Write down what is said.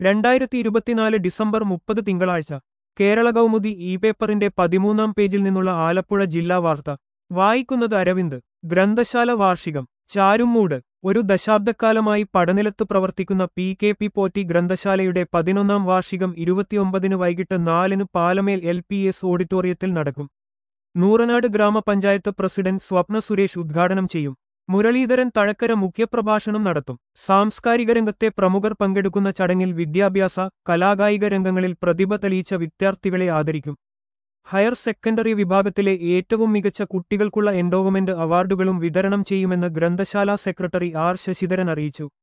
രണ്ടായിരത്തി ഇരുപത്തിനാല് ഡിസംബർ മുപ്പത് തിങ്കളാഴ്ച കേരള കൗമുദി ഇ പേപ്പറിന്റെ പതിമൂന്നാം പേജിൽ നിന്നുള്ള ആലപ്പുഴ ജില്ലാ വാർത്ത വായിക്കുന്നത് അരവിന്ദ് ഗ്രന്ഥശാല വാർഷികം ചാരുമൂട് ഒരു ദശാബ്ദക്കാലമായി പടനിലത്ത് പ്രവർത്തിക്കുന്ന പി കെ പി പോറ്റി ഗ്രന്ഥശാലയുടെ പതിനൊന്നാം വാർഷികം ഇരുപത്തിയൊമ്പതിന് വൈകിട്ട് നാലിന് പാലമേൽ എൽ പി എസ് ഓഡിറ്റോറിയത്തിൽ നടക്കും നൂറനാട് ഗ്രാമപഞ്ചായത്ത് പ്രസിഡന്റ് സ്വപ്ന സുരേഷ് ഉദ്ഘാടനം ചെയ്യും മുരളീധരൻ തഴക്കര മുഖ്യപ്രഭാഷണം നടത്തും സാംസ്കാരിക രംഗത്തെ പ്രമുഖർ പങ്കെടുക്കുന്ന ചടങ്ങിൽ വിദ്യാഭ്യാസ കലാകായിക രംഗങ്ങളിൽ പ്രതിഭ തെളിയിച്ച വിദ്യാർത്ഥികളെ ആദരിക്കും ഹയർ സെക്കൻഡറി വിഭാഗത്തിലെ ഏറ്റവും മികച്ച കുട്ടികൾക്കുള്ള എൻഡോവ്മെന്റ് അവാർഡുകളും വിതരണം ചെയ്യുമെന്ന് ഗ്രന്ഥശാല സെക്രട്ടറി ആർ ശശിധരൻ അറിയിച്ചു